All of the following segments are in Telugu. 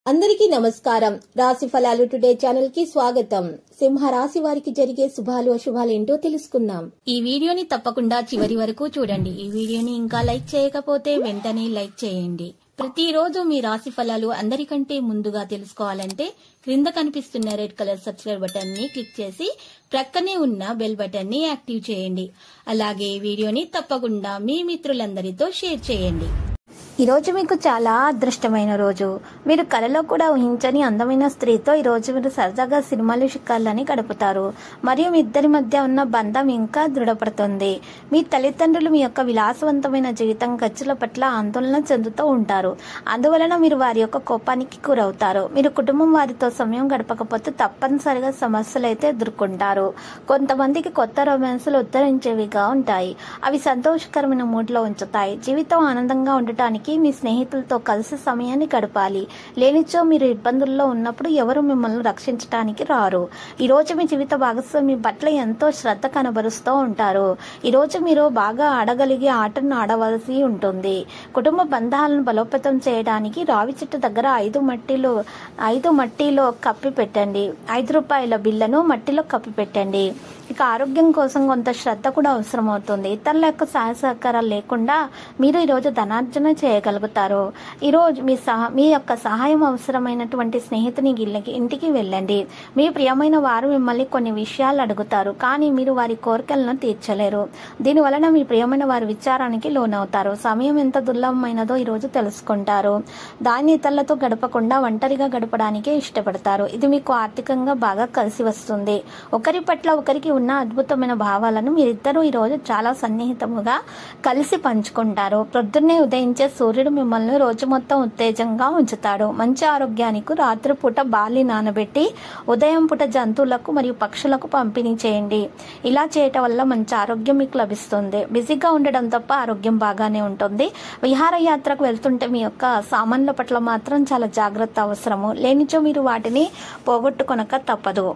అందరికీ నమస్కారం రాశి ఫలాలు టుడే ఛానల్ కి స్వాగతం సింహ రాశి వారికి జరిగే శుభాలు అశుభాలు ఏంటో తెలుసుకుందాం ఈ వీడియోని తప్పకుండా చివరి వరకు చూడండి ఈ వీడియోని ఇంకా లైక్ చేయకపోతే వెంటనే లైక్ చేయండి ప్రతిరోజు మీ రాశి ఫలాలు అందరికంటే ముందుగా తెలుసుకోవాలంటే క్రింద కనిపిస్తున్న రెడ్ కలర్ సబ్స్క్రైబ్ బటన్ ని క్లిక్ చేసి ప్రక్కనే ఉన్న బెల్ బటన్ ని యాక్టివ్ చేయండి అలాగే ఈ వీడియోని తప్పకుండా మీ మిత్రులందరితో షేర్ చేయండి ఈ రోజు మీకు చాలా అదృష్టమైన రోజు మీరు కలలో కూడా ఊహించని అందమైన స్త్రీతో ఈ రోజు మీరు సరదాగా సినిమాలు షికార్లని గడుపుతారు మరియు మీ ఇద్దరి మధ్య ఉన్న బంధం ఇంకా దృఢపడుతుంది మీ తల్లిదండ్రులు మీ యొక్క విలాసవంతమైన జీవితం ఖర్చుల పట్ల ఆందోళన చెందుతూ ఉంటారు అందువలన మీరు వారి యొక్క కోపానికి గురవుతారు మీరు కుటుంబం వారితో సమయం గడపకపోతే తప్పనిసరిగా సమస్యలు అయితే ఎదుర్కొంటారు కొంతమందికి కొత్త రొమాన్సులు ఉద్ధరించేవిగా ఉంటాయి అవి సంతోషకరమైన మూడ్లో ఉంచుతాయి జీవితం ఆనందంగా ఉండటానికి మీ స్నేహితులతో కలిసి సమయాన్ని గడపాలి లేనిచో మీరు ఇబ్బందుల్లో ఉన్నప్పుడు ఎవరు మిమ్మల్ని రక్షించడానికి రారు ఈ రోజు మీ జీవిత భాగస్వామి పట్ల ఎంతో శ్రద్ధ కనబరుస్తూ ఉంటారు ఈ రోజు మీరు బాగా ఆడగలిగే ఆటను ఆడవలసి ఉంటుంది కుటుంబ బంధాలను బలోపేతం చేయడానికి రావి చెట్టు దగ్గర ఐదు మట్టిలో ఐదు మట్టిలో కప్పి పెట్టండి ఐదు రూపాయల బిల్లను మట్టిలో కప్పి పెట్టండి ఇక ఆరోగ్యం కోసం కొంత శ్రద్ధ కూడా అవసరమవుతుంది ఇతరుల యొక్క సహాయ సహకారాలు లేకుండా మీరు ఈరోజు ధనార్జన చేయగలుగుతారు ఈరోజు మీ సహా మీ యొక్క సహాయం అవసరమైనటువంటి స్నేహితుని గిల్లకి ఇంటికి వెళ్ళండి మీ ప్రియమైన వారు మిమ్మల్ని కొన్ని విషయాలు అడుగుతారు కానీ మీరు వారి కోరికలను తీర్చలేరు దీని వలన మీ ప్రియమైన వారి విచారానికి లోనవుతారు సమయం ఎంత దుర్లభమైనదో ఈరోజు తెలుసుకుంటారు దాన్ని ఇతరులతో గడపకుండా ఒంటరిగా గడపడానికే ఇష్టపడతారు ఇది మీకు ఆర్థికంగా బాగా కలిసి వస్తుంది ఒకరి పట్ల ఒకరికి ఉన్న అద్భుతమైన భావాలను మీరిద్దరూ ఈరోజు చాలా సన్నిహితముగా కలిసి పంచుకుంటారు ప్రొద్దున్నే ఉదయించే సూర్యుడు మిమ్మల్ని రోజు మొత్తం ఉత్తేజంగా ఉంచుతాడు మంచి ఆరోగ్యానికి రాత్రిపూట బాలి నానబెట్టి ఉదయం పూట జంతువులకు మరియు పక్షులకు పంపిణీ చేయండి ఇలా చేయటం వల్ల మంచి ఆరోగ్యం మీకు లభిస్తుంది బిజీగా ఉండడం తప్ప ఆరోగ్యం బాగానే ఉంటుంది విహారయాత్రకు వెళ్తుంటే మీ యొక్క సామాన్ల పట్ల మాత్రం చాలా జాగ్రత్త అవసరము లేనిచో మీరు వాటిని పోగొట్టుకొనక తప్పదు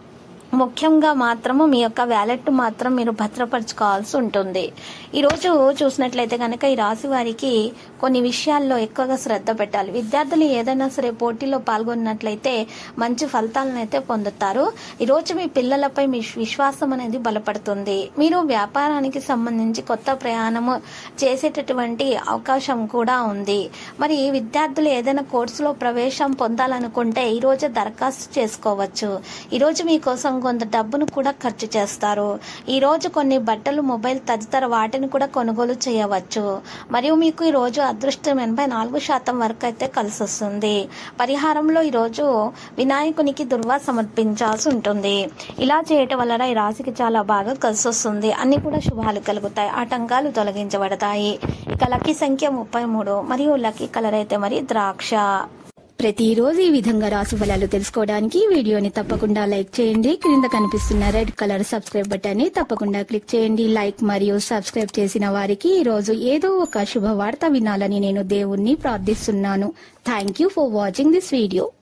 ముఖ్యంగా మాత్రము మీ యొక్క వ్యాలెట్ మాత్రం మీరు భద్రపరచుకోవాల్సి ఉంటుంది ఈరోజు చూసినట్లయితే కనుక ఈ రాశి వారికి కొన్ని విషయాల్లో ఎక్కువగా శ్రద్ధ పెట్టాలి విద్యార్థులు ఏదైనా సరే పోటీలో పాల్గొన్నట్లయితే మంచి ఫలితాలను అయితే పొందుతారు ఈరోజు మీ పిల్లలపై మీ విశ్వాసం అనేది బలపడుతుంది మీరు వ్యాపారానికి సంబంధించి కొత్త ప్రయాణము చేసేటటువంటి అవకాశం కూడా ఉంది మరి విద్యార్థులు ఏదైనా కోర్సులో ప్రవేశం పొందాలనుకుంటే ఈరోజు దరఖాస్తు చేసుకోవచ్చు ఈరోజు మీకోసం కొంత డబ్బును కూడా ఖర్చు చేస్తారు ఈ రోజు కొన్ని బట్టలు మొబైల్ తదితర వాటిని కూడా కొనుగోలు చేయవచ్చు మరియు మీకు ఈ రోజు అదృష్టం ఎనభై నాలుగు శాతం వరకు అయితే కలిసి వస్తుంది పరిహారంలో ఈ రోజు వినాయకునికి దుర్వా సమర్పించాల్సి ఉంటుంది ఇలా చేయటం వలన ఈ రాశికి చాలా బాగా కలిసి వస్తుంది అన్ని కూడా శుభాలు కలుగుతాయి ఆటంకాలు తొలగించబడతాయి ఇక లక్కీ సంఖ్య ముప్పై మూడు మరియు లక్కీ కలర్ అయితే మరి ద్రాక్ష ప్రతిరోజు ఈ విధంగా రాశి ఫలాలు తెలుసుకోవడానికి ఈ వీడియోని తప్పకుండా లైక్ చేయండి క్రింద కనిపిస్తున్న రెడ్ కలర్ సబ్స్క్రైబ్ బటన్ ని తప్పకుండా క్లిక్ చేయండి లైక్ మరియు సబ్స్క్రైబ్ చేసిన వారికి ఈ రోజు ఏదో ఒక శుభవార్త వినాలని నేను దేవుణ్ణి ప్రార్థిస్తున్నాను thank you for watching this video